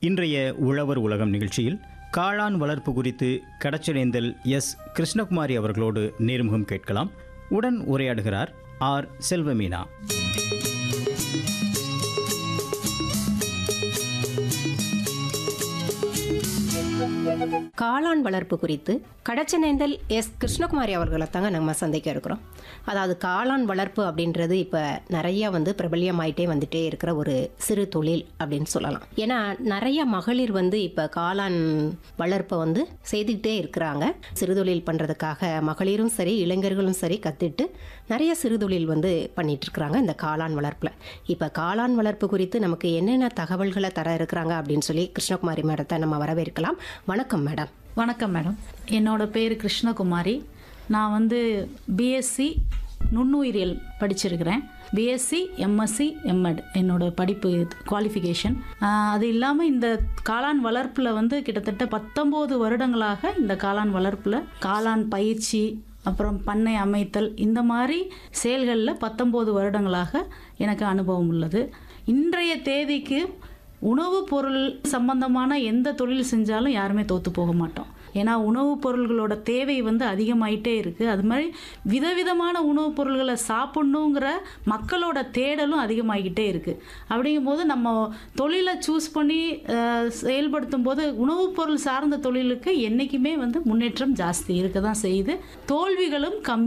இன்றைய உழவர் உலகம் நிகழ்ச்சியில் காளான் வளர்ப்பு குறித்து கடச்சனேந்தல் எஸ் கிருஷ்ணகுமாரி அவர்களோடு நேர்முகம் கேட்கலாம் உடன் உரையாடுகிறார் ஆர் செல்வமீனா காளான் வளர்ப்பு குறித்து கடச்சனேந்தல் எஸ் கிருஷ்ணகுமாரி அவர்களை தாங்க நம்ம சந்திக்க இருக்கிறோம் அதாவது காளான் வளர்ப்பு அப்படின்றது இப்போ நிறைய வந்து பிரபல்யமாயிட்டே வந்துட்டே இருக்கிற ஒரு சிறு தொழில் அப்படின்னு சொல்லலாம் ஏன்னா நிறைய மகளிர் வந்து இப்போ காளான் வளர்ப்பை வந்து செய்துக்கிட்டே இருக்கிறாங்க சிறுதொழில் பண்ணுறதுக்காக மகளிரும் சரி இளைஞர்களும் சரி கற்றுட்டு நிறைய சிறுதொழில் வந்து பண்ணிட்டு இருக்கிறாங்க இந்த காளான் வளர்ப்பில் இப்போ காளான் வளர்ப்பு குறித்து நமக்கு என்னென்ன தகவல்களை தர இருக்கிறாங்க அப்படின்னு சொல்லி கிருஷ்ணகுமாரி மேடத்தை நம்ம வரவேற்கலாம் வணக்கம் மேடம் வணக்கம் மேடம் என்னோட பேர் கிருஷ்ணகுமாரி நான் வந்து பிஎஸ்சி நுண்ணுயிரியல் படிச்சிருக்கிறேன் பிஎஸ்சி எம்எஸ்சி எம்எட் என்னோட படிப்பு குவாலிஃபிகேஷன் அது இல்லாமல் இந்த காளான் வளர்ப்பில் வந்து கிட்டத்தட்ட பத்தொம்போது வருடங்களாக இந்த காளான் வளர்ப்பில் காளான் பயிற்சி அப்புறம் பண்ணை அமைத்தல் இந்த மாதிரி செயல்களில் பத்தொம்போது வருடங்களாக எனக்கு அனுபவம் உள்ளது இன்றைய தேதிக்கு உணவுப் பொருள் சம்பந்தமான எந்த தொழில் செஞ்சாலும் யாருமே தோற்று போக மாட்டோம் ஏன்னா உணவுப் பொருள்களோட தேவை வந்து அதிகமாயிட்டே இருக்குது அது மாதிரி விதவிதமான உணவுப் பொருள்களை சாப்பிட்ணுங்கிற மக்களோட தேடலும் அதிகமாகிக்கிட்டே இருக்குது அப்படிங்கும்போது நம்ம தொழிலை சூஸ் பண்ணி அஹ், செயல்படுத்தும் போது உணவுப் பொருள் சார்ந்த தொழிலுக்கு என்றைக்குமே வந்து முன்னேற்றம் ஜாஸ்தி இருக்க தான் செய்யுது தோல்விகளும் கம்மி